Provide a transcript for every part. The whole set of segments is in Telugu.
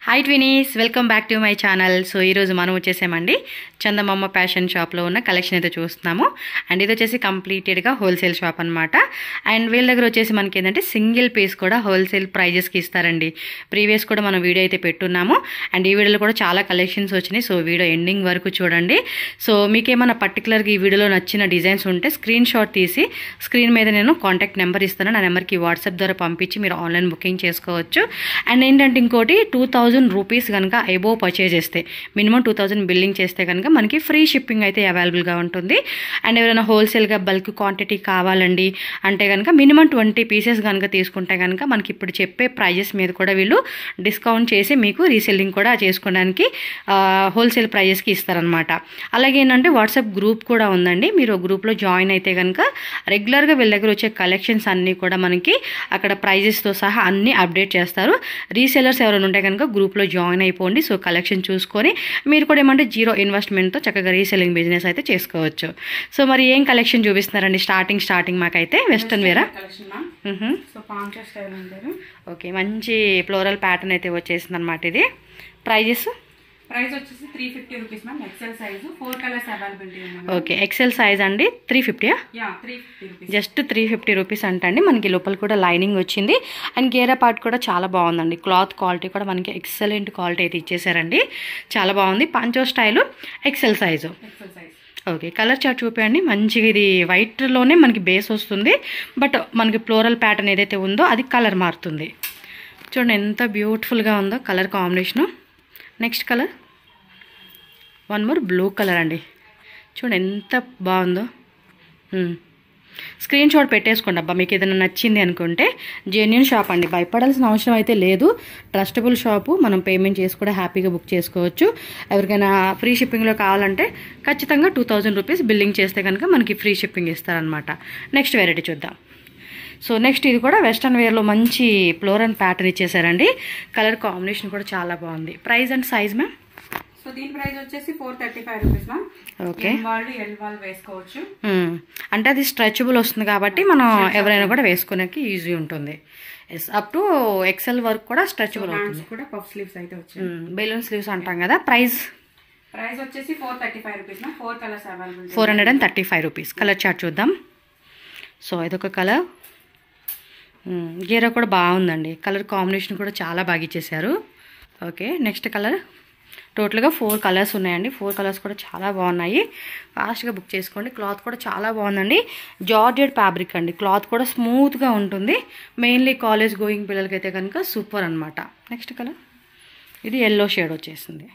Hi twinnies welcome back to my channel so ఈరోజు మనం వచ్చేసామండి చందమామ ఫ్యాషన్ షాప్లో ఉన్న కలెక్షన్ అయితే చూస్తున్నాము అండ్ ఇది వచ్చేసి కంప్లీటెడ్గా హోల్సేల్ షాప్ అనమాట అండ్ వీళ్ళ దగ్గర వచ్చేసి మనకి ఏంటంటే సింగిల్ పీస్ కూడా హోల్సేల్ ప్రైజెస్కి ఇస్తారండి ప్రీవియస్ కూడా మనం వీడియో అయితే పెట్టున్నాము అండ్ ఈ వీడియోలో కూడా చాలా కలెక్షన్స్ వచ్చినాయి సో వీడియో ఎండింగ్ వరకు చూడండి సో మీకు ఏమైనా పర్టికులర్గా ఈ వీడియోలో నచ్చిన డిజైన్స్ ఉంటే స్క్రీన్ షాట్ తీసి స్క్రీన్ మీద నేను కాంటాక్ట్ నెంబర్ ఇస్తాను నా నెంబర్కి వాట్సాప్ ద్వారా పంపించి మీరు ఆన్లైన్ బుకింగ్ చేసుకోవచ్చు అండ్ ఏంటంటే ఇంకోటి టూ థౌజండ్ రూపీస్ కనుక ఎబో పర్చేజ్ చేస్తే మినిమం టూ థౌజండ్ బిల్లింగ్ చేస్తే కనుక మనకి ఫ్రీ షిప్పింగ్ అయితే అవైలబుల్గా ఉంటుంది అండ్ ఎవరైనా హోల్సేల్గా బల్క్ క్వాంటిటీ కావాలండి అంటే కనుక మినిమం ట్వంటీ పీసెస్ కనుక తీసుకుంటే కనుక మనకి ఇప్పుడు చెప్పే ప్రైజెస్ మీద కూడా వీళ్ళు డిస్కౌంట్ చేసి మీకు రీసెల్లింగ్ కూడా చేసుకోవడానికి హోల్సేల్ ప్రైజెస్కి ఇస్తారనమాట అలాగే ఏంటంటే వాట్సాప్ గ్రూప్ కూడా ఉందండి మీరు గ్రూప్లో జాయిన్ అయితే కనుక రెగ్యులర్గా వీళ్ళ దగ్గర వచ్చే కలెక్షన్స్ అన్నీ కూడా మనకి అక్కడ ప్రైజెస్తో సహా అన్నీ అప్డేట్ చేస్తారు రీసెలర్స్ ఎవరైనా ఉంటే కనుక గ్రూప్లో జాయిన్ అయిపోండి సో కలెక్షన్ చూసుకొని మీరు కూడా ఏమంటే జీరో ఇన్వెస్ట్మెంట్తో చక్కగా రీసెల్లింగ్ బిజినెస్ అయితే చేసుకోవచ్చు సో మరి ఏం కలెక్షన్ చూపిస్తున్నారండి స్టార్టింగ్ స్టార్టింగ్ మాకైతే వెస్టర్న్ వేరా collection ma'am so poncho style అంటారు ఓకే మంచి ఫ్లోరల్ ప్యాటర్న్ అయితే వచ్చేసింది అనమాట ఇది ప్రైజెస్ ప్రైస్ వచ్చేసి three fifty rupees ma'am XL size four colours availability ఉన్నాయి ఓకే ఎక్సెల్ సైజ్ అండి త్రీ ఫిఫ్టీయా yeah three fifty rupees just three fifty rupees అంటండి మనకి లోపల కూడా లైనింగ్ వచ్చింది అండ్ గేరా పార్ట్ కూడా చాలా బాగుందండి క్లాత్ క్వాలిటీ కూడా మనకి ఎక్సలెంట్ క్వాలిటీ అయితే ఇచ్చేసారండి చాలా బాగుంది poncho style XL size XL size okay colour chart చూపించండి మంచిగా ఇది వైట్లోనే మనకి బేస్ వస్తుంది బట్ మనకి ఫ్లోరల్ ప్యాటర్న్ ఏదైతే ఉందో అది కలర్ మారుతుంది చూడండి ఎంత బ్యూటిఫుల్గా ఉందో colour combination next colour one more blue colour అండి చూడండి ఎంత బాగుందో మ్మ్. స్క్రీన్ షాట్ పెట్టేసుకోండి అబ్బా మీకు ఏదైనా నచ్చింది అనుకుంటే జెన్యున్ షాప్ అండి భయపడాల్సిన అవసరం అయితే లేదు ట్రస్టబుల్ షాపు మనం పేమెంట్ చేసి కూడా హ్యాపీగా బుక్ చేసుకోవచ్చు ఎవరికైనా ఫ్రీ షిప్పింగ్లో కావాలంటే ఖచ్చితంగా టూ థౌజండ్ రూపీస్ బిల్లింగ్ చేస్తే కనుక మనకి ఫ్రీ షిప్పింగ్ ఇస్తారనమాట నెక్స్ట్ వెరైటీ చూద్దాం సో నెక్స్ట్ ఇది కూడా వెస్ట్రన్ వేర్లో మంచి ఫ్లోరల్ ప్యాటర్న్ ఇచ్చేసారండి కలర్ కాంబినేషన్ కూడా చాలా బాగుంది price and size ma'am so దీని ప్రైస్ వచ్చేసి four thirty five rupees ma'am okay M వాళ్ళు ఎల్ వాళ్ళు వేసుకోవచ్చు మ్మ్. అంటే అది స్ట్రెచబుల్ వస్తుంది కాబట్టి మనం ఎవరైనా కూడా వేసుకునేకి ఈజీ ఉంటుంది S up to XL work కూడా స్ట్రెచబుల్ అవుతుంది హ్యాండ్స్ కూడా పఫ్ స్లీవ్స్ అయితే వచ్చాయి బెలూన్ స్లీవ్స్ అంటాం కదా ప్రైస్ ప్రైస్ వచ్చేసి four thirty five rupees ma'am four colours availability four hundred and thirty five rupees colour chart చూద్దాం సో ఇదొక కలర్ గీర కూడా బాగుందండి కలర్ కాంబినేషన్ కూడా చాలా బాగా ఇచ్చేసారు ఓకే నెక్స్ట్ కలర్ టోటల్గా ఫోర్ కలర్స్ ఉన్నాయండి ఫోర్ కలర్స్ కూడా చాలా బాగున్నాయి ఫాస్ట్గా బుక్ చేసుకోండి క్లాత్ కూడా చాలా బాగుందండి జార్జెడ్ ఫ్యాబ్రిక్ అండి క్లాత్ కూడా స్మూత్గా ఉంటుంది మెయిన్లీ కాలేజ్ గోయింగ్ పిల్లలకైతే కనుక సూపర్ అనమాట నెక్స్ట్ కలర్ ఇది ఎల్లో షేడ్ వచ్చేసింది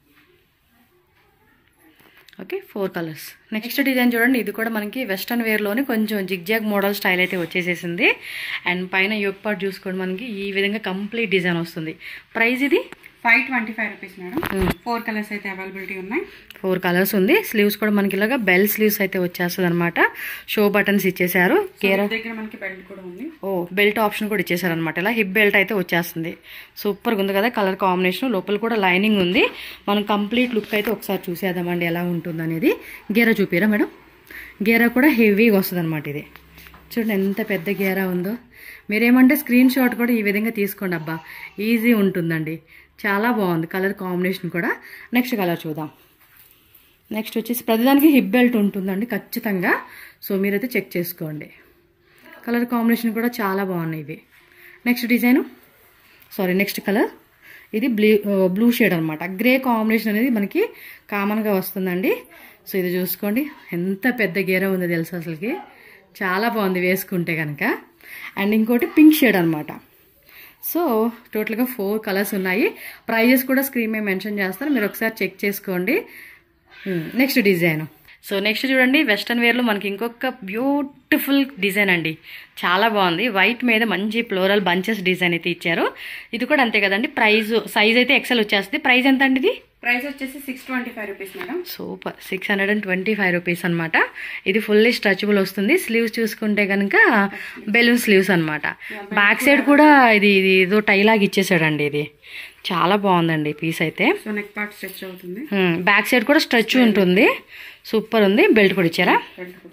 okay four colours next design చూడండి ఇది కూడా మనకి వెస్ట్రన్ వేర్లోనే కొంచెం జిగ్జాగ్ మోడల్ స్టైల్ అయితే వచ్చేసేసింది అండ్ పైన యోగ్ పార్ట్ చూసుకోండి మనకి ఈ విధంగా కంప్లీట్ డిజైన్ వస్తుంది ప్రైస్ ఇది five twenty five rupees madam four colours అయితే అవైలబిలిటీ ఉన్నాయి ఫోర్ కలర్స్ ఉంది స్లీవ్స్ కూడా మనకి ఇలాగా బెల్ స్లీవ్స్ అయితే వచ్చేస్తుంది అనమాట షో బటన్స్ ఇచ్చేసారు సో కేర వీటి దగ్గర మనకి బెల్ట్ కూడా ఉంది ఓ బెల్ట్ ఆప్షన్ కూడా ఇచ్చేసారు అనమాట ఇలా హిప్ బెల్ట్ అయితే వచ్చేస్తుంది సూపర్గా ఉంది కదా కలర్ కాంబినేషన్ లోపల కూడా లైనింగ్ ఉంది మనం కంప్లీట్ లుక్ అయితే ఒకసారి చూసేద్దామండి ఎలా ఉంటుంది అనేది గేరా చూపిరా మేడం గేరా కూడా హెవీగా వస్తుంది అనమాట ఇది చూడండి ఎంత పెద్ద గేరా ఉందో మీరేమంటే స్క్రీన్ షాట్ కూడా ఈ విధంగా తీసుకోండి అబ్బా ఈజీ ఉంటుందండి చాలా బాగుంది కలర్ కాంబినేషన్ కూడా నెక్స్ట్ కలర్ చూద్దాం నెక్స్ట్ వచ్చేసి ప్రతిదానికి హిప్ బెల్ట్ ఉంటుందండి ఖచ్చితంగా సో మీరైతే చెక్ చేసుకోండి కలర్ కాంబినేషన్ కూడా చాలా బాగున్నాయి ఇవి next design sorry next colour ఇది బ్లూ బ్లూ షేడ్ అనమాట గ్రే కాంబినేషన్ అనేది మనకి కామన్గా వస్తుందండి సో ఇది చూసుకోండి ఎంత పెద్ద గేర ఉందో తెలుసు అసలుకి చాలా బాగుంది వేసుకుంటే కనుక అండ్ ఇంకోటి పింక్ షేడ్ అనమాట సో టోటల్గా ఫోర్ కలర్స్ ఉన్నాయి ప్రైజెస్ కూడా స్క్రీన్ మీద మెన్షన్ చేస్తాను మీరు ఒకసారి చెక్ చేసుకోండి నెక్స్ట్ డిజైన్ సో నెక్స్ట్ చూడండి వెస్ట్రన్ వేర్లో మనకి ఇంకొక బ్యూటిఫుల్ డిజైన్ అండి చాలా బాగుంది వైట్ మీద మంచి ఫ్లోరల్ బంచెస్ డిజైన్ అయితే ఇచ్చారు ఇది కూడా అంతే కదండి ప్రైస్ సైజ్ అయితే ఎక్సెల్ వచ్చేస్తుంది ప్రైస్ ఎంత అండి ఇది ప్రైస్ వచ్చేసి six twenty five rupees madam super six hundred and twenty five rupees అనమాట ఇది ఫుల్లీ స్ట్రెచబుల్ వస్తుంది స్లీవ్స్ చూసుకుంటే కనుక బెలూన్ స్లీవ్స్ అనమాట బ్యాక్ సైడ్ కూడా ఇది ఇది ఏదో టైలాగ్ ఇచ్చేసాడండి ఇది చాలా బాగుందండి పీస్ అయితే సో నెక్ పార్ట్ స్ట్రెచ్ అవుతుంది బ్యాక్ సైడ్ కూడా స్ట్రెచ్ ఉంటుంది సూపర్ ఉంది బెల్ట్ కూడా ఇచ్చారా బెల్ట్ కూడా ఉంది.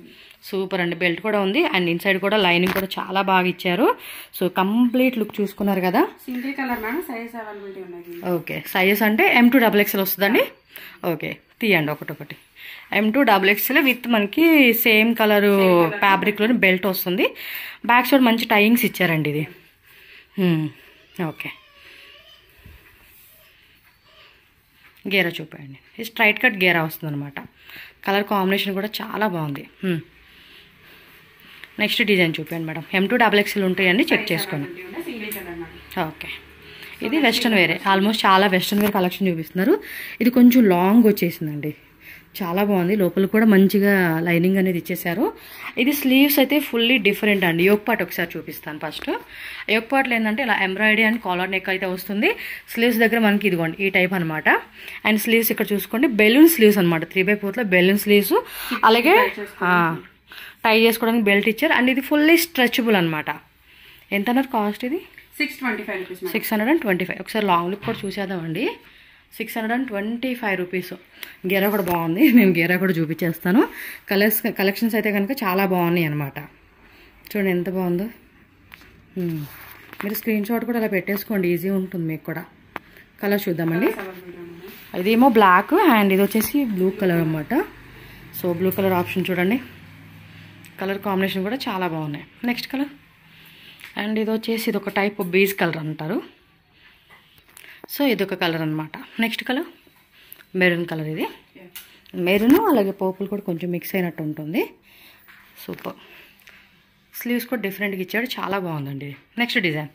సూపర్ అండి బెల్ట్ కూడా ఉంది అండ్ ఇన్సైడ్ కూడా లైనింగ్ కూడా చాలా బాగా ఇచ్చారు సో కంప్లీట్ లుక్ చూసుకున్నారు కదా single colour madam size availability ఉన్నాయి ఓకే సైజెస్ అంటే ఎం టూ డబుల్ ఎక్స్ఎల్ వస్తుందండి ఓకే తీయండి ఒకటొకటి M to double XL with మనకి సేమ్ కలర్ ఫ్యాబ్రిక్లోని బెల్ట్ వస్తుంది బ్యాక్ సైడ్ మంచి టైయింగ్స్ ఇచ్చారండి ఇది హ్మ్, ఓకే గేరా చూపండి ఇది స్ట్రైట్ కట్ గేరా వస్తుంది అనమాట కలర్ కాంబినేషన్ కూడా చాలా బాగుంది హ్మ్. నెక్స్ట్ డిజైన్ చూపించండి madam M to double XL ఉంటాయండి చెక్ చేసుకోండి సింగిల్ కలర్ మేడం ఓకే ఇది వెస్ట్రన్ వేరే ఆల్మోస్ట్ చాలా వెస్ట్రన్ వేర్ కలెక్షన్ చూపిస్తున్నారు ఇది కొంచెం లాంగ్ వచ్చేసిందండి చాలా బాగుంది లోపల కూడా మంచిగా లైనింగ్ అనేది ఇచ్చేసారు ఇది స్లీవ్స్ అయితే ఫుల్లీ డిఫరెంట్ అండి యోగ్ పార్ట్ ఒకసారి చూపిస్తాను ఫస్ట్ యోగ్ పార్ట్లో ఏంటంటే ఇలా ఎంబ్రాయిడరీ అండ్ కాలర్ నెక్ అయితే వస్తుంది స్లీవ్స్ దగ్గర మనకి ఇదిగోండి ఈ టైప్ అనమాట అండ్ స్లీవ్స్ ఇక్కడ చూసుకోండి బెలూన్ స్లీవ్స్ అనమాట త్రీ బై ఫోర్త్లో బెలూన్ స్లీవ్స్ అలాగే టై చేసుకోవడానికి బెల్ట్ ఇచ్చారు అండ్ ఇది ఫుల్లీ స్ట్రెచబుల్ అనమాట ఎంత అన్నారు కాస్ట్ ఇది six twenty five rupees madam six hundred and twenty five ఒకసారి లాంగ్ లుక్ కూడా చూసేద్దామండి six hundred and twenty five rupees గేరా కూడా బాగుంది నేను గేరా కూడా చూపించేస్తాను కలర్స్ కలెక్షన్స్ అయితే కనుక చాలా బాగున్నాయి అనమాట చూడండి ఎంత బాగుందో హ్మ్. మీరు స్క్రీన్ షాట్ కూడా అలా పెట్టేసుకోండి ఈజీ ఉంటుంది మీకు కూడా కలర్ చూద్దామండి అవైలబిలిటీ ఉన్నాయి ఇదేమో బ్లాక్ అండ్ ఇది వచ్చేసి బ్లూ కలర్ అనమాట సో బ్లూ కలర్ ఆప్షన్ చూడండి కలర్ కాంబినేషన్ కూడా చాలా బాగున్నాయి నెక్స్ట్ కలర్ అండ్ ఇది వచ్చేసి ఇది ఒక టైప్ బీజ్ కలర్ అంటారు సో ఇది ఒక కలర్ అనమాట నెక్స్ట్ కలర్ మెరూన్ కలర్ ఇది మెరూన్ అలాగే పర్పుల్ కూడా కొంచెం మిక్స్ అయినట్టు ఉంటుంది సూపర్ స్లీవ్స్ కూడా డిఫరెంట్గా ఇచ్చాడు చాలా బాగుందండి next design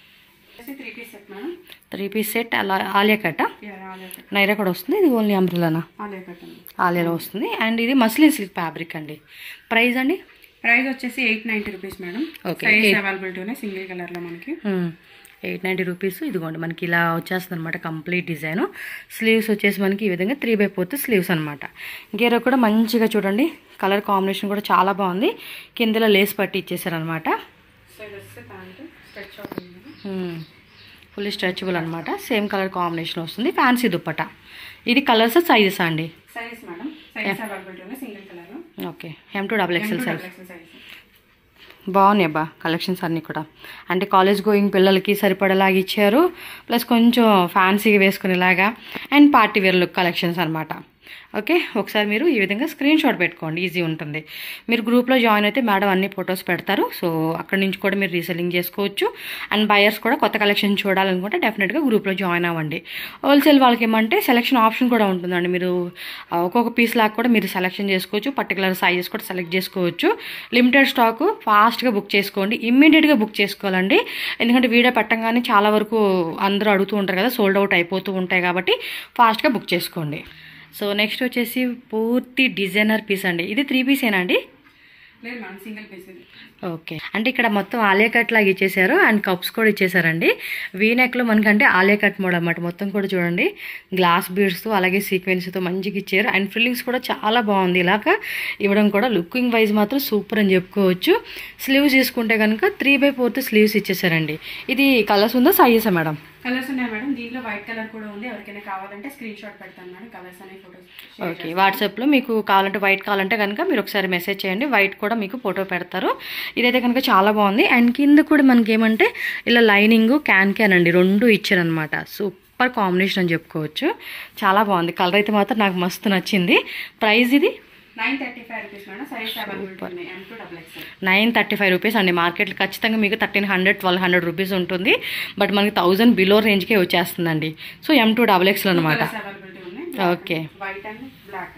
three piece set madam three piece set అలా ఆలియా కట్ట ఆలియా కట్ నైరా కూడా వస్తుంది ఇది ఓన్లీ అంబ్రిలానా ఆలియా కట్ అండి ఆలియాలో వస్తుంది అండ్ ఇది మస్లిన్ సిల్క్ ఫ్యాబ్రిక్ అండి ప్రైస్ అండి ప్రైస్ వచ్చేసి eight ninety rupees madam Okay, size eight- availability ఉన్నాయి సింగిల్ కలర్ లో మనకి ఎయిట్ నైంటీ రూపీస్ ఇదిగోండి మనకి ఇలా వచ్చేస్తుంది అనమాట కంప్లీట్ డిజైన్ స్లీవ్స్ వచ్చేసి మనకి ఈ విధంగా త్రీ బై ఫోర్త్ స్లీవ్స్ అనమాట గేర కూడా మంచిగా చూడండి కలర్ కాంబినేషన్ కూడా చాలా బాగుంది కిందలో లేస్ పట్టి ఇచ్చేసారనమాట సో ఇది వస్తే ప్యాంట్ స్ట్రెచ్ అవుతుంది మేడం ఫుల్లీ స్ట్రెచబుల్ అనమాట సేమ్ కలర్ కాంబినేషన్ వస్తుంది ఫ్యాన్సీ దుప్పట ఇది కలర్స్ సైజెస్ అండి సైజ్ మేడం సైజ్ అవైలబిలిటీ ఉన్నాయి single colour okay M to double XL size size బాగున్నాయి అబ్బా కలెక్షన్స్ అన్నీ కూడా అంటే కాలేజ్ గోయింగ్ పిల్లలకి సరిపడేలాగా ఇచ్చారు ప్లస్ కొంచెం ఫ్యాన్సీగా వేసుకునేలాగా and party wear look collections అనమాట ఓకే ఒకసారి మీరు ఈ విధంగా స్క్రీన్ షాట్ పెట్టుకోండి ఈజీ ఉంటుంది మీరు గ్రూప్లో జాయిన్ అయితే మేడం అన్ని ఫొటోస్ పెడతారు సో అక్కడి నుంచి కూడా మీరు రీసెల్లింగ్ చేసుకోవచ్చు అండ్ బయర్స్ కూడా కొత్త కలెక్షన్ చూడాలనుకుంటే డెఫినెట్గా గ్రూప్లో జాయిన్ అవ్వండి హోల్సేల్ వాళ్ళకి ఏమంటే సెలెక్షన్ ఆప్షన్ కూడా ఉంటుందండి మీరు ఆ, ఒక్కొక్క పీస్ లాగా కూడా మీరు సెలెక్షన్ చేసుకోవచ్చు పర్టికులర్ సైజెస్ కూడా సెలెక్ట్ చేసుకోవచ్చు లిమిటెడ్ స్టాక్ ఫాస్ట్గా బుక్ చేసుకోండి ఇమ్మీడియట్గా బుక్ చేసుకోవాలండి ఎందుకంటే వీడియో పెట్టంగానే చాలా వరకు అందరూ అడుగుతూ ఉంటారు కదా సోల్డ్ అవుట్ అయిపోతూ ఉంటాయి కాబట్టి ఫాస్ట్గా బుక్ చేసుకోండి సో నెక్స్ట్ వచ్చేసి పూర్తి డిజైనర్ పీస్ అండి ఇది త్రీ పీసేనా అండి లేదు మేడం సింగిల్ పీస్ ఇది ఓకే అంటే ఇక్కడ మొత్తం ఆలియా కట్ లాగా ఇచ్చేసారు అండ్ కప్స్ కూడా ఇచ్చేసారండి వీ నెక్లో మనకంటే ఆలియా కట్ మోడ్ అనమాట మొత్తం కూడా చూడండి గ్లాస్ బీడ్స్తో అలాగే సీక్వెన్స్తో మంచిగా ఇచ్చారు అండ్ ఫిల్లింగ్స్ కూడా చాలా బాగుంది ఇలాగ ఇవ్వడం కూడా లుకింగ్ వైజ్ మాత్రం సూపర్ అని చెప్పుకోవచ్చు స్లీవ్స్ తీసుకుంటే కనుక త్రీ బై ఫోర్త్ స్లీవ్స్ ఇచ్చేసారండి ఇది కలర్స్ ఉందా సైజెసా మేడం కలర్స్ ఉన్నాయి మేడం దీంట్లో వైట్ కలర్ కూడా ఉంది ఎవరికైనా కావాలంటే స్క్రీన్ షాట్ పెడతాను మేడం కలర్స్ అనే ఫోటోస్ ఓకే వాట్సాప్లో మీకు కావాలంటే వైట్ కావాలంటే కనుక మీరు ఒకసారి మెసేజ్ చేయండి వైట్ కూడా మీకు ఫోటో పెడతారు ఇదైతే కనుక చాలా బాగుంది అండ్ కింద కూడా మనకి ఏమంటే ఇలా లైనింగ్ క్యాన్ క్యాన్ అండి రెండు ఇచ్చారనమాట సూపర్ కాంబినేషన్ అని చెప్పుకోవచ్చు చాలా బాగుంది కలర్ అయితే మాత్రం నాకు మస్తు నచ్చింది ప్రైస్ ఇది nine thirty five rupees madam size availability ఉన్నాయి M to double XL nine thirty five rupees అండి మార్కెట్లో ఖచ్చితంగా మీకు thirteen hundred twelve hundred rupees ఉంటుంది బట్ మనకి థౌజండ్ బిలో రేంజ్కే వచ్చేస్తుందండి సో ఎం టూ డబల్ ఎక్స్లో అనమాట కలర్స్ అవైలబిలిటీ ఉన్నాయి okay white and black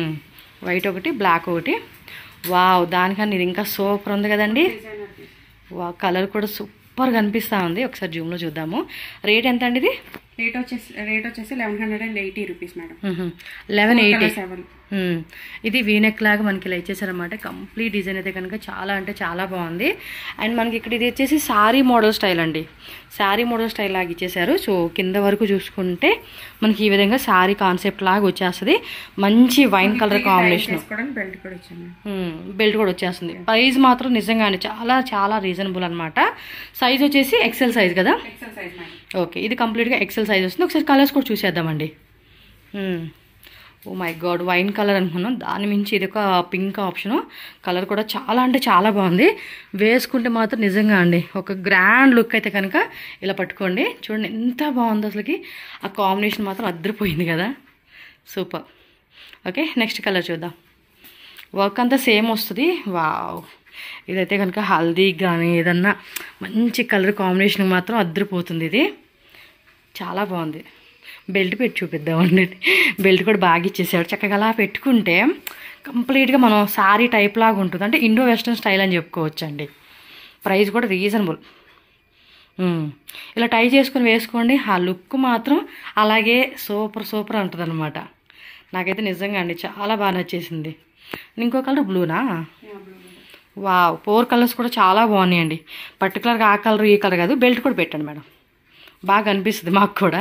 white ఒకటి బ్లాక్ ఒకటి వావ్ దానికన్నా ఇది ఇంకా సూపర్ ఉంది కదండి డిజైనర్ పీస్ వా కలర్ కూడా సూపర్ కనిపిస్తూ ఉంది ఒకసారి జూమ్లో చూద్దాము రేట్ ఎంత అండి ఇది రేట్ వచ్చేసి రేట్ వచ్చేసి eleven hundred and eighty rupees madam eleven eighty seven ఇది వీనెక్ లాగా మనకి ఇలా ఇచ్చేసారనమాట కంప్లీట్ డిజైన్ అయితే కనుక చాలా అంటే చాలా బాగుంది అండ్ మనకి ఇక్కడ ఇది వచ్చేసి శారీ మోడల్ స్టైల్ అండి శారీ మోడల్ స్టైల్ లాగా ఇచ్చేసారు సో కింద వరకు చూసుకుంటే మనకి ఈ విధంగా శారీ కాన్సెప్ట్ లాగా వచ్చేస్తుంది మంచి వైన్ కలర్ కాంబినేషన్ చేసుకోవడానికి బెల్ట్ కూడా ఇచ్చాను బెల్ట్ కూడా వచ్చేస్తుంది ప్రైస్ మాత్రం నిజంగానే చాలా చాలా రీజనబుల్ అనమాట సైజ్ వచ్చేసి ఎక్సెల్ సైజ్ కదా ఎక్సెల్ సైజ్ మేడం ఓకే ఇది కంప్లీట్గా ఎక్సెల్ సైజ్ వస్తుంది ఒకసారి కలర్స్ కూడా చూసేద్దామండి oh my god wine colour అనుకున్నాం దాని మించి ఇది ఒక పింక్ ఆప్షను కలర్ కూడా చాలా అంటే చాలా బాగుంది వేసుకుంటే మాత్రం నిజంగా అండి ఒక గ్రాండ్ లుక్ అయితే కనుక ఇలా పట్టుకోండి చూడండి ఎంత బాగుంది అసలుకి ఆ కాంబినేషన్ మాత్రం అద్దరిపోయింది కదా సూపర్ ఓకే నెక్స్ట్ కలర్ చూద్దాం వర్క్ అంతా సేమ్ వస్తుంది వావ్ ఇదైతే కనుక హల్దీ కానీ ఏదన్నా మంచి కలర్ కాంబినేషన్ మాత్రం అద్దరిపోతుంది ఇది చాలా బాగుంది బెల్ట్ పెట్టి చూపిద్దామండి బెల్ట్ కూడా బాగా ఇచ్చేసాడు చక్కగా అలా పెట్టుకుంటే కంప్లీట్గా మనం సారీ టైప్ లాగా ఉంటుంది అంటే ఇండో వెస్ట్రన్ స్టైల్ అని చెప్పుకోవచ్చండి ప్రైస్ కూడా రీజనబుల్ ఇలా టై చేసుకొని వేసుకోండి ఆ లుక్ మాత్రం అలాగే సూపర్ సూపర్ ఉంటుంది అనమాట నాకైతే నిజంగా అండి చాలా బాగా నచ్చేసింది ఇంకో కలర్ బ్లూనా వావ్ ఫోర్ కలర్స్ కూడా చాలా బాగున్నాయండి పర్టికులర్గా ఆ కలర్ ఈ కలర్ కాదు బెల్ట్ కూడా పెట్టండి మేడం బాగా అనిపిస్తుంది మాకు కూడా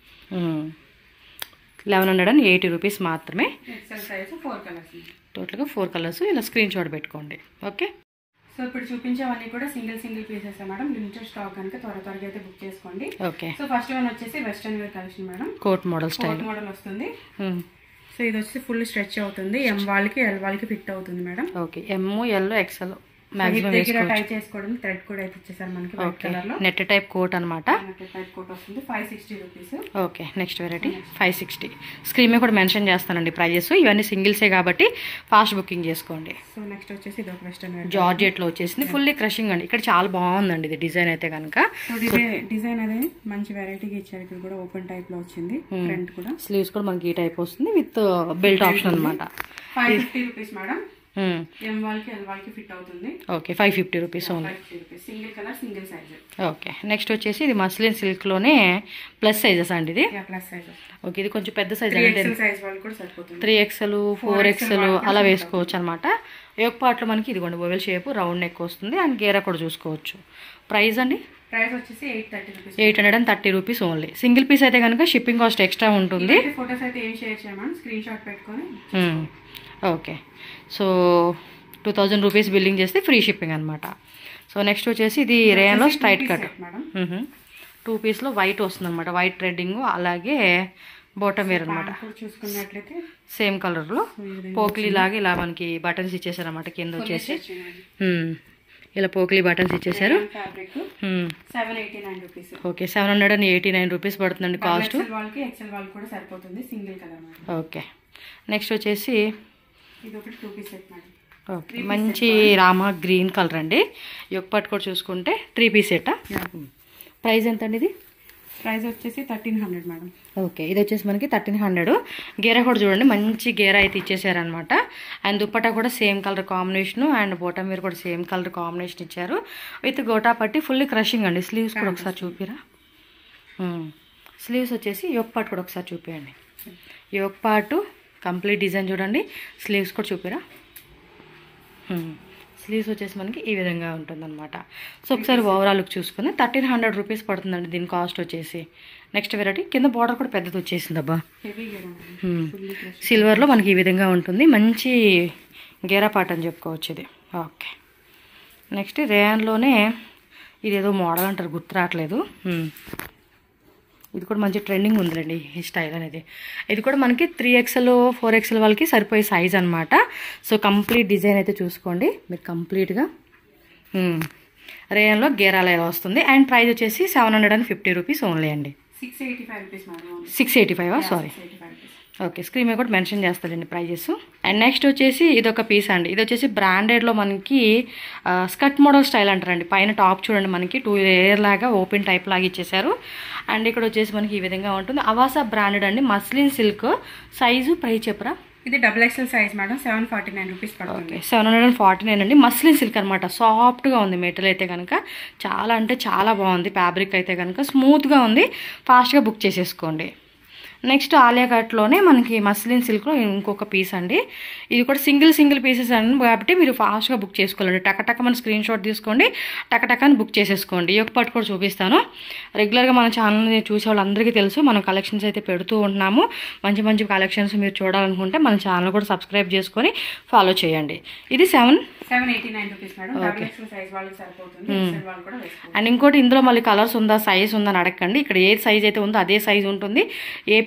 eleven hundred and eighty rupees మాత్రమే ఎక్సెల్ సైజ్ ఫోర్ కలర్స్ టోటల్గా ఫోర్ కలర్స్ ఇలా స్క్రీన్ షాట్ పెట్టుకోండి ఓకే సో ఇప్పుడు చూపించేవన్నీ కూడా single single pieces madam limited stock కనుక త్వర త్వరగా అయితే బుక్ చేసుకోండి ఓకే సో ఫస్ట్ వన్ వచ్చేసి western wear collection madam coat model style coat model వస్తుంది సో ఇది వచ్చి ఫుల్ స్ట్రెచ్ అవుతుంది ఎం వాళ్ళకి ఎల్ వాళ్ళకి ఫిట్ అవుతుంది madam okay M L XL hip maximum దగ్గర టై చేసుకోవడం థ్రెడ్ కూడా అయితే ఇచ్చేసారు మనకి వైట్ ఓకే కలర్ లో నెట్ టైప్ కోట్ అనమాట టైప్ కోట్ వస్తుంది five sixty rupees okay next variety five sixty screen మీద కూడా మెన్షన్ చేస్తానండి ప్రైజెస్ ఇవన్నీ సింగిల్సే కాబట్టి ఫాస్ట్ బుకింగ్ చేసుకోండి సో నెక్స్ట్ వచ్చేసి ఇది ఒక వెస్టర్న్ వేర్ జార్జెట్లో వచ్చేసింది ఫుల్లీ క్రషింగ్ అండి ఇక్కడ చాలా బాగుందండి ఇది డిజైన్ అయితే కనుక సో డిజైన్ డిజైన్ అనేది మంచి వెరైటీగా ఇచ్చారు ఇక్కడ కూడా ఓపెన్ టైప్ లో వచ్చింది ఫ్రంట్ కూడా స్లీవ్స్ కూడా మనకి ఈ టైప్ వస్తుంది విత్ బెల్ట్ ఆప్షన్ అనమాట five fifty rupees madam M వాళ్ళకి ఎల్ వాళ్ళకి ఫిట్ అవుతుంది okay five fifty rupees only five fifty rupees single colour single size okay next వచ్చేసి ఇది మస్లిన్ సిల్క్లోనే ప్లస్ సైజెస్ అండి ఇది ప్లస్ సైజ్ ఓకే ఇది కొంచెం పెద్ద సైజ్ త్రీ అంటే ఎక్సెల్ సైజ్ వాళ్ళు కూడా సరిపోతుంది త్రీ ఎక్స్ఎల్ ఫోర్ ఎక్స్ఎల్ అలా వేసుకోవచ్చు అనమాట యోగ పార్ట్లో మనకి ఇదిగోండి ఓవెల్ షేప్ రౌండ్ నెక్ వస్తుంది అండ్ గేరా కూడా చూసుకోవచ్చు ప్రైస్ అండి ప్రైస్ వచ్చేసి eight thirty rupees eight hundred and thirty rupees only single piece అయితే కనుక షిప్పింగ్ కాస్ట్ ఎక్స్ట్రా ఉంటుంది ఫొటోస్ అయితే ఏం షేర్ చేయమని స్క్రీన్ షాట్ పెట్టుకొని okay so two thousand rupees billing చేస్తే ఫ్రీ షిప్పింగ్ అనమాట సో నెక్స్ట్ వచ్చేసి ఇది రేయన్లో స్ట్రైట్ కట్ మేడం టూ పీస్లో వైట్ వస్తుంది అనమాట వైట్ థ్రెడ్డింగ్ అలాగే బాటమ్ వేర్ అనమాట ఇప్పుడు చూసుకున్నట్లయితే సేమ్ కలర్లో పోక్లీ లాగా ఇలా మనకి బటన్స్ ఇచ్చేసారు కింద వచ్చేసి మ్మ్. ఇలా పోక్లీ బటన్స్ ఇచ్చేసారు ఫ్యాబ్రిక్ మ్మ్. Seven eighty nine rupees okay seven hundred and eighty nine rupees పడుతుందండి కాస్ట్ ఎక్సెల్ వాళ్ళకి ఎక్సెల్ వాళ్ళకి కూడా సరిపోతుంది single colour madam okay next వచ్చేసి ఇది ఒకటి two piece set madam okay మంచి రామా గ్రీన్ కలర్ అండి యొక్క పట్టు కూడా చూసుకుంటే త్రీ పీస్ సెట్ ప్రైస్ ఎంత అండి ఇది ప్రైస్ వచ్చేసి థర్టీన్ హండ్రెడ్ మేడం ఓకే ఇది వచ్చేసి మనకి థర్టీన్ హండ్రెడ్ గేరా కూడా చూడండి మంచి గేరా అయితే ఇచ్చేసారనమాట అండ్ దుప్పటా కూడా same colour combination and bottom wear కూడా సేమ్ కలర్ కాంబినేషన్ ఇచ్చారు with gota patti fully crushing అండి స్లీవ్స్ కూడా ఒకసారి చూపిరా స్లీవ్స్ వచ్చేసి యోక్ పార్ట్ కూడా ఒకసారి చూపించండి యోక్ పార్ట్ కంప్లీట్ డిజైన్ చూడండి స్లీవ్స్ కూడా చూపిరా స్లీవ్స్ వచ్చేసి మనకి ఈ విధంగా ఉంటుందన్నమాట సో ఒకసారి ఓవరాల్ లుక్ చూసుకుని థర్టీన్ హండ్రెడ్ రూపీస్ పడుతుందండి దీని కాస్ట్ వచ్చేసి నెక్స్ట్ వెరైటీ కింద బార్డర్ కూడా పెద్దది వచ్చేసింది అబ్బా హెవీ గేరా ఫుల్లీ క్రష్ సిల్వర్లో మనకి ఈ విధంగా ఉంటుంది మంచి గేరా పాట అని చెప్పుకోవచ్చు ఇది ఓకే నెక్స్ట్ రేయాన్లోనే ఇదేదో మోడల్ అంటారు గుర్తు రావట్లేదు హ్మ్. ఇది కూడా మంచి ట్రెండింగ్ ఉందిలేండి ఈ స్టైల్ అనేది ఇది కూడా మనకి త్రీ ఎక్స్ఎల్ ఫోర్ ఎక్స్ఎల్ వాళ్ళకి సరిపోయే సైజ్ అనమాట సో కంప్లీట్ డిజైన్ అయితే చూసుకోండి మీరు కంప్లీట్గా రేయన్లో గేరాల వస్తుంది అండ్ ప్రైస్ వచ్చేసి seven hundred and fifty rupees only అండి six eighty five rupees madam six eighty five sorry six eighty five rupees okay screen మీద కూడా మెన్షన్ చేస్తాడండి ప్రైజెస్ అండ్ నెక్స్ట్ వచ్చేసి ఇది ఒక పీస్ అండి ఇది వచ్చేసి బ్రాండెడ్లో మనకి ఆ, స్కర్ట్ మోడల్ స్టైల్ అంటారండి పైన టాప్ చూడండి మనకి టూ లేయర్ లాగా ఓపెన్ టైప్ లాగా ఇచ్చేసారు అండ్ ఇక్కడ వచ్చేసి మనకి ఈ విధంగా ఉంటుంది అవాసా బ్రాండెడ్ అండి మస్లిన్ సిల్క్ సైజు ప్రైస్ చెప్పరా ఇది double XL size madam seven forty nine rupees పడుతుంది okay seven hundred and forty nine అండి మస్లిన్ సిల్క్ అనమాట సాఫ్ట్గా ఉంది మెటీరియల్ అయితే కనుక చాలా అంటే చాలా బాగుంది ఫ్యాబ్రిక్ అయితే కనుక స్మూత్గా ఉంది ఫాస్ట్గా బుక్ చేసేసుకోండి నెక్స్ట్ ఆలియా కట్లోనే మనకి మస్లిన్ సిల్క్లో ఇంకొక పీస్ అండి ఇది కూడా సింగిల్ సింగిల్ పీసెస్ అండి కాబట్టి మీరు ఫాస్ట్గా బుక్ చేసుకోవాలండి టకటక మన స్క్రీన్ షాట్ తీసుకోండి టకటక అని బుక్ చేసేసుకోండి ఈ యొక్క పట్టు కూడా చూపిస్తాను రెగ్యులర్గా మన ఛానల్ని చూసే వాళ్ళందరికీ తెలుసు మనం కలెక్షన్స్ అయితే పెడుతూ ఉంటున్నాము మంచి మంచి కలెక్షన్స్ మీరు చూడాలనుకుంటే మన ఛానల్ కూడా సబ్స్క్రైబ్ చేసుకొని ఫాలో చేయండి ఇది seven seven eighty nine rupees madam double XL size వాళ్ళకి సరిపోతుంది ఎక్స్ఎల్ వాళ్ళు కూడా వేసుకోవచ్చు అండ్ ఇంకోటి ఇందులో మళ్ళీ కలర్స్ ఉందా సైజ్ ఉందా అని అడగండి ఇక్కడ ఏ సైజ్ అయితే ఉందో అదే సైజ్ ఉంటుంది ఏ పీస్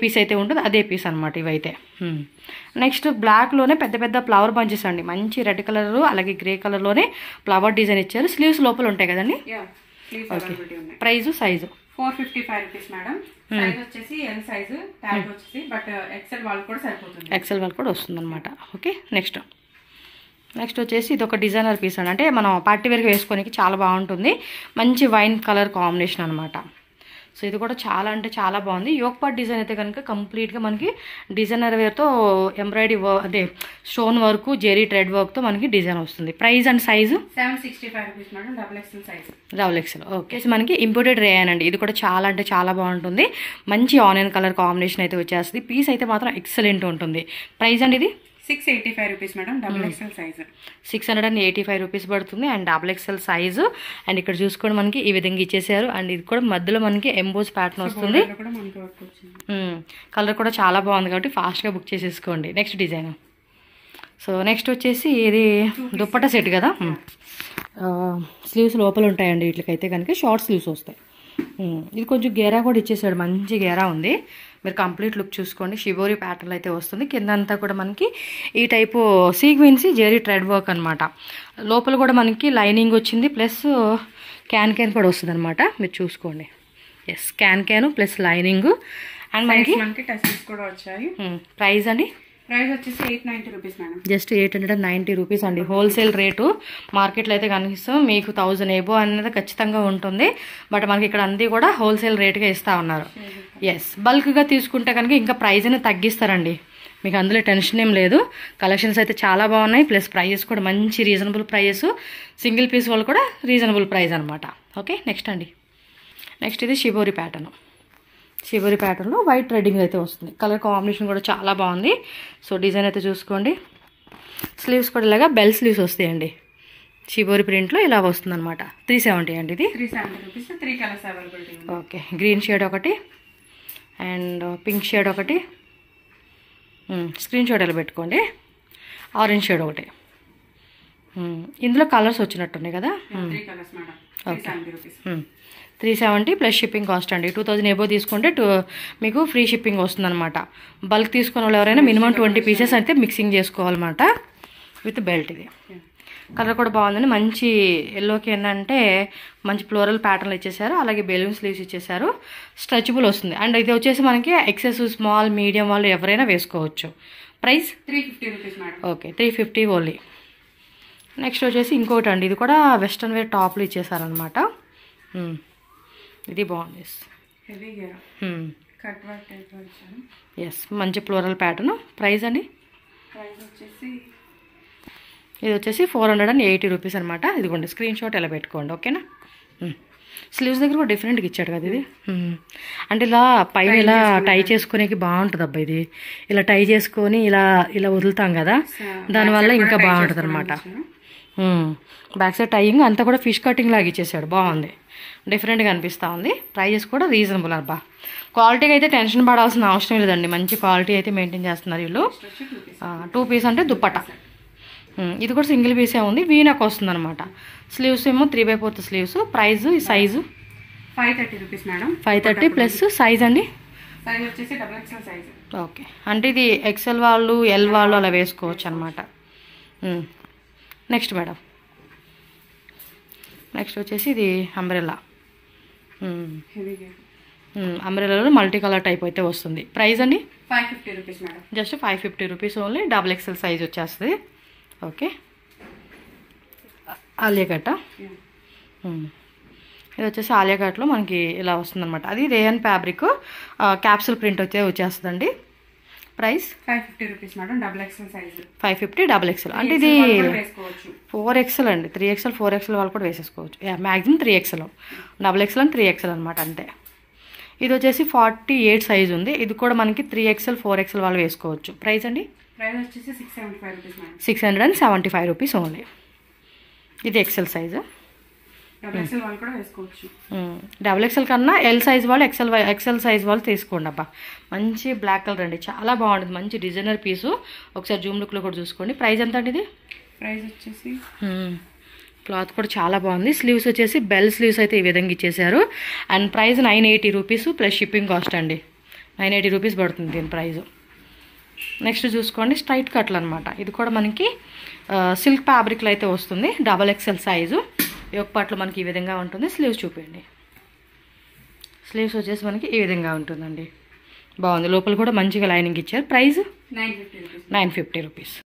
పీస్ అయితే ఉంటుందో అదే పీస్ అనమాట ఇవైతే నెక్స్ట్ బ్లాక్లోనే పెద్ద పెద్ద ఫ్లవర్ బంచెస్ అండి మంచి రెడ్ కలర్ అలాగే గ్రే కలర్లోనే ఫ్లవర్ డిజైన్ ఇచ్చారు స్లీవ్స్ లోపల ఉంటాయి కదండి యా స్లీవ్స్ అవైలబిలిటీ ఉన్నాయి price size four fifty five rupees madam size వచ్చేసి ఎల్ సైజ్ ట్యాగ్ వచ్చేసి బట్ ఎక్సెల్ వాళ్ళకి కూడా సరిపోతుంది ఎక్సెల్ వరకు కూడా వస్తుందన్నమాట ఓకే నెక్స్ట్ నెక్స్ట్ వచ్చేసి ఇది ఒక డిజైనర్ పీస్ అండి అంటే మనం పార్టీ వేర్కి వేసుకోనికి చాలా బాగుంటుంది మంచి వైన్ కలర్ కాంబినేషన్ అనమాట సో ఇది కూడా చాలా అంటే చాలా బాగుంది యోగ్ పార్ట్ డిజైన్ అయితే కనుక కంప్లీట్గా మనకి డిజైనర్ వేర్తో ఎంబ్రాయిడరీ వర్క్ అదే స్టోన్ వర్క్ జెరీ థ్రెడ్ వర్క్తో మనకి డిజైన్ వస్తుంది price and size seven sixty five rupees madam double XL size double XL okay so మనకి ఇంపోర్టెడ్ రేయన్ అండి ఇది కూడా చాలా అంటే చాలా బాగుంటుంది మంచి ఆనియన్ కలర్ కాంబినేషన్ అయితే వచ్చేస్తుంది పీస్ అయితే మాత్రం ఎక్సలెంట్ ఉంటుంది ప్రైస్ అండి ఇది six eighty five rupees madam double XL size six hundred and eighty five rupees పడుతుంది and double XL size and ఇక్కడ చూసుకోండి మనకి ఈ విధంగా ఇచ్చేసారు అండ్ ఇది కూడా మధ్యలో మనకి ఎంబోస్ ప్యాటర్న్ వస్తుంది కూడా మనకి వర్క్ వచ్చింది కలర్ కూడా చాలా బాగుంది కాబట్టి ఫాస్ట్గా బుక్ చేసేసుకోండి నెక్స్ట్ డిజైన్ సో నెక్స్ట్ వచ్చేసి ఇది దుప్పట సెట్ కదా స్లీవ్స్ లోపల ఉంటాయండి వీటికైతే కనుక షార్ట్ స్లీవ్స్ వస్తాయి ఉమ్, ఇది కొంచెం గేరా కూడా ఇచ్చేసాడు మంచి గేరా ఉంది మీరు కంప్లీట్ లుక్ చూసుకోండి షిబోరి ప్యాటర్న్ అయితే వస్తుంది కింద అంతా కూడా మనకి ఈ type sequence zari thread work అనమాట లోపల కూడా మనకి లైనింగ్ వచ్చింది ప్లస్ క్యాన్ క్యాన్ కూడా వస్తుంది అనమాట మీరు చూసుకోండి S can can plus lining and మనకి మనకి టెస్ట్స్ కూడా వచ్చాయి ప్రైస్ అండి ప్రైస్ వచ్చేసి eight ninety rupees madam just eight hundred and ninety rupees అండి హోల్సేల్ రేటు మార్కెట్లో అయితే కనిపిస్తాం మీకు థౌజండ్ ఏబో అనేది ఖచ్చితంగా ఉంటుంది బట్ మనకి ఇక్కడ అంది కూడా హోల్సేల్ రేట్గా ఇస్తా ఉన్నారు ఎస్ బల్క్గా తీసుకుంటే కనుక ఇంకా ప్రైస్ అనేది తగ్గిస్తారండి మీకు అందులో టెన్షన్ ఏం లేదు కలెక్షన్స్ అయితే చాలా బాగున్నాయి ప్లస్ ప్రైజెస్ కూడా మంచి రీజనబుల్ ప్రైజెస్ సింగిల్ పీస్ వాళ్ళు కూడా రీజనబుల్ ప్రైస్ అనమాట ఓకే నెక్స్ట్ అండి నెక్స్ట్ ఇది షిబోరి ప్యాటర్న్ షిబోరి ప్యాటర్న్లో వైట్ థ్రెడ్డింగ్ అయితే వస్తుంది కలర్ కాంబినేషన్ కూడా చాలా బాగుంది సో డిజైన్ అయితే చూసుకోండి స్లీవ్స్ కూడా ఇలాగా బెల్ స్లీవ్స్ వస్తాయండి షిబోరి ప్రింట్లో ఇలా వస్తుంది అనమాట త్రీ సెవెంటీ అండి ఇది three seventy rupees three colours availability ఉంది ఓకే గ్రీన్ షేడ్ ఒకటి అండ్ పింక్ షేడ్ ఒకటి స్క్రీన్ షాట్ ఇలా పెట్టుకోండి ఆరెంజ్ షేడ్ ఒకటి మ్మ్. ఇందులో కలర్స్ వచ్చినట్టున్నాయి కదా three colours madam three seventy rupees three seventy plus shipping cost అండి టూ థౌజండ్ ఎబో తీసుకుంటే టూ మీకు ఫ్రీ షిప్పింగ్ వస్తుందన్నమాట బల్క్ తీసుకున్న వాళ్ళు ఎవరైనా మినిమం ట్వంటీ పీసెస్ అయితే మిక్సింగ్ చేసుకోవాలన్నమాట విత్ బెల్ట్ ఇది కలర్ కూడా బాగుందండి మంచి ఎల్లోకి ఏంటంటే మంచి ఫ్లోరల్ ప్యాటర్న్లు ఇచ్చేసారు అలాగే బెలూన్ స్లీవ్స్ ఇచ్చేసారు స్ట్రెచబుల్ వస్తుంది అండ్ ఇది వచ్చేసి మనకి ఎక్సెస్ స్మాల్ మీడియం వాళ్ళు ఎవరైనా వేసుకోవచ్చు price three fifty rupees madam okay three fifty only next వచ్చేసి ఇంకోటి అండి ఇది కూడా వెస్ట్రన్ వేర్ టాప్లు ఇచ్చేసారనమాట మ్మ్. ఇది బాగుంది హెవీ గేరా కట్ వర్క్ టైప్ లో ఇచ్చాను ఎస్ మంచి ఫ్లోరల్ ప్యాటర్న్ ప్రైస్ అండి ప్రైస్ వచ్చేసి ఇది వచ్చేసి four hundred and eighty rupees అనమాట ఇదిగోండి స్క్రీన్ షాట్ ఇలా పెట్టుకోండి ఓకేనా స్లీవ్స్ దగ్గర కూడా డిఫరెంట్గా ఇచ్చాడు కదా ఇది మ్మ్. అంటే ఇలా పైన ఇలా టై చేసుకునేకి బాగుంటుంది అబ్బా ఇది ఇలా టై చేసుకొని ఇలా ఇలా వదులుతాం కదా దానివల్ల ఇంకా బాగుంటుంది అనమాట బ్యాక్ సైడ్ టైయింగ్ అంతా కూడా ఫిష్ కటింగ్ లాగా ఇచ్చేసాడు బాగుంది డిఫరెంట్గా అనిపిస్తూ ఉంది ప్రైజెస్ కూడా రీజనబుల్ అబ్బా క్వాలిటీకి అయితే టెన్షన్ పడాల్సిన అవసరం లేదండి మంచి క్వాలిటీ అయితే మెయింటైన్ చేస్తున్నారు వీళ్ళు వచ్చి టూ పీస్ టూ పీస్ అంటే దుప్పట ఉమ్, ఇది కూడా సింగిల్ పీసే ఉంది వీనక్ వస్తుంది అనమాట స్లీవ్స్ ఏమో three by fourth sleeves price size five thirty rupees madam five thirty plus size అండి సైజ్ వచ్చేసి డబుల్ ఎక్స్ఎల్ సైజ్ ఓకే అంటే ఇది ఎక్సెల్ వాళ్ళు ఎల్ వాళ్ళు అలా వేసుకోవచ్చు అనమాట నెక్స్ట్ మేడం నెక్స్ట్ వచ్చేసి ఇది అంబ్రెల్లా హెవీ గేరా అంబ్రెల్లాలో మల్టీ కలర్ టైప్ అయితే వస్తుంది ప్రైస్ అండి five fifty rupees madam just five fifty rupees only double XL size వచ్చేస్తుంది ఓకే ఆలియా కట్ట మ్మ్. ఇది వచ్చేసి ఆలియా కట్లో మనకి ఇలా వస్తుందన్నమాట అది రేయన్ ఫ్యాబ్రిక్ క్యాప్సూల్ ప్రింట్ వచ్చే వచ్చేస్తుందండి price five fifty rupees madam double XL size five fifty double XL అంటే ఇది వేసుకోవచ్చు ఫోర్ ఎక్సెల్ అండి త్రీ ఎక్సెల్ ఫోర్ ఎక్సెల్ వాళ్ళు కూడా వేసేసుకోవచ్చు maximum three XL double XL అని త్రీ ఎక్సెల్ అనమాట అంతే ఇది వచ్చేసి ఫార్టీ ఎయిట్ సైజ్ ఉంది ఇది కూడా మనకి త్రీ ఎక్సెల్ ఫోర్ ఎక్సెల్ వాళ్ళు వేసుకోవచ్చు ప్రైస్ అండి ప్రైస్ వచ్చేసి six seventy five rupees madam six hundred and seventy five rupees only ఇది ఎక్సెల్ సైజు డబుల్ ఎక్స్ఎల్ వాళ్ళు కూడా వేసుకోవచ్చు డబుల్ ఎక్సెల్ కన్నా ఎల్ సైజ్ వాళ్ళు ఎక్సెల్ ఎక్సెల్ సైజ్ వాళ్ళు తీసుకోండి అబ్బా మంచి బ్లాక్ కలర్ అండి చాలా బాగుంటుంది మంచి డిజైనర్ పీసు ఒకసారి జూమ్ లుక్లో కూడా చూసుకోండి ప్రైస్ ఎంత అండి ఇది ప్రైస్ వచ్చేసి క్లాత్ కూడా చాలా బాగుంది స్లీవ్స్ వచ్చేసి బెల్ స్లీవ్స్ అయితే ఈ విధంగా ఇచ్చేసారు and price nine eighty rupees plus shipping cost అండి నైన్ ఎయిటీ రూపీస్ పడుతుంది దీని ప్రైస్ నెక్స్ట్ చూసుకోండి స్ట్రైట్ కట్లు అనమాట ఇది కూడా మనకి సిల్క్ ఫ్యాబ్రిక్లో అయితే వస్తుంది డబల్ ఎక్సెల్ సైజు యొక్క పట్లు మనకి ఈ విధంగా ఉంటుంది స్లీవ్స్ చూపించండి స్లీవ్స్ వచ్చేసి మనకి ఈ విధంగా ఉంటుందండి బాగుంది లోపల కూడా మంచిగా లైనింగ్ ఇచ్చారు price nine fifty rupees nine fifty rupees